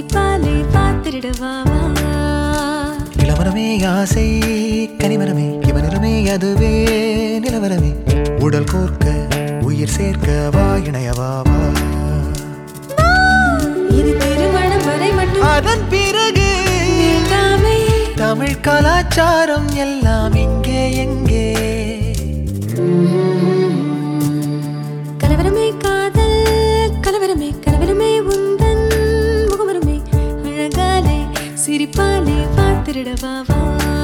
சிரிப்பாலே பார்த்திடவாவா இளவரமே ஆசை கனிமரமே இவனிறமே அதுவே நிலவரமே உடல் கோர்க்க உயிர் சேர்க்க வா இணையவாவா இது திருமணம் வரை மட்டும் அதன் பிறகு வேண்டாமே தமிழ் கலாச்சாரம் எல்லாம் எங்கே எங்கே கலவரமே காதல் கலவரமே கலவரமே உந்தன் முகவரமே அழகாலே சிரிப்பாலே பார்த்திடவாவா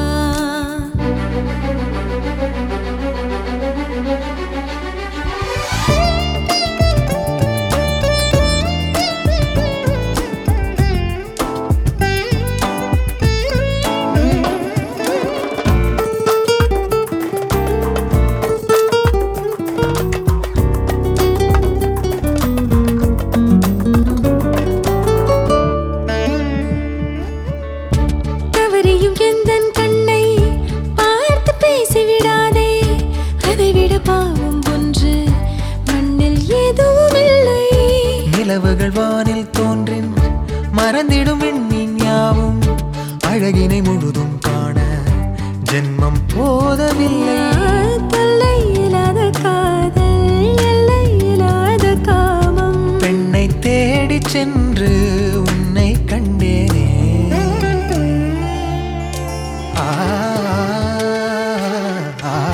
தவறியும் எந்தன் கண்ணை பார்த்து பேசிவிடாதே அதைவிட பாவம் ஒன்று மண்ணில் எதுவும் இல்லை நிலவுகள் வானில் தோன்றின் மறந்திடும் விண்மீன் யாவும் அழகினை முழுதும் காண ஜென்மம் போதவில்லை தொல்லை இல்லாத காதல் எல்லை இல்லாத காமம் பெண்ணை தேடிச் சென்று உன்னை கண்டேனே ஆ, ஆ, ஆ.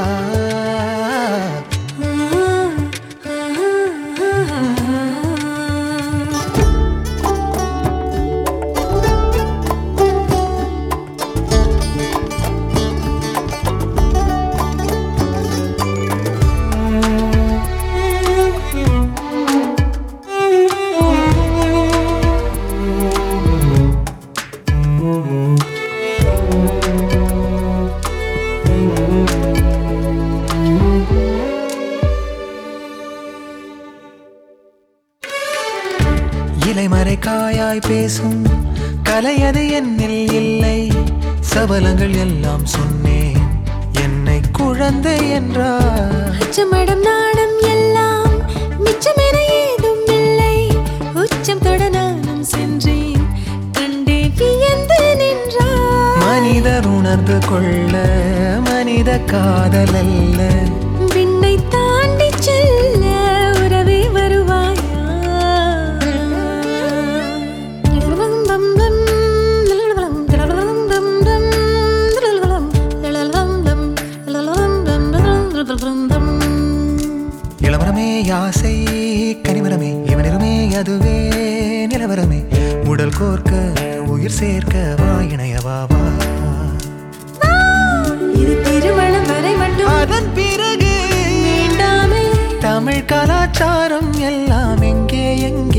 இலைமறை காயாய் பேசும் கலையது என்னில் இல்லை சபலங்கள் எல்லாம் சொன்னேன் என்னை குழந்தை என்றார் அச்சமடம் நாணம் எல்லாம் மிச்சமென ஏதும் இல்லை உச்சம் தொட நானும் சென்றேன் கண்டே வியந்து நின்றார் மனிதர் உணர்ந்து கொள்ள மனித காதல் அல்ல விண்ணை தாண்டி செல்ல உறவே வருவாயா இளவரமே யாசை கனிமரமே இவனிறமே அதுவே நிலவரமே உடல் கோர்க்க உயிர் சேர்க்க வா இணையவாவா இது திருமணம் வரை மட்டும் அதன் பிறகு வேண்டாமே தமிழ் கலாச்சாரம் எல்லாம் எங்கே எங்கே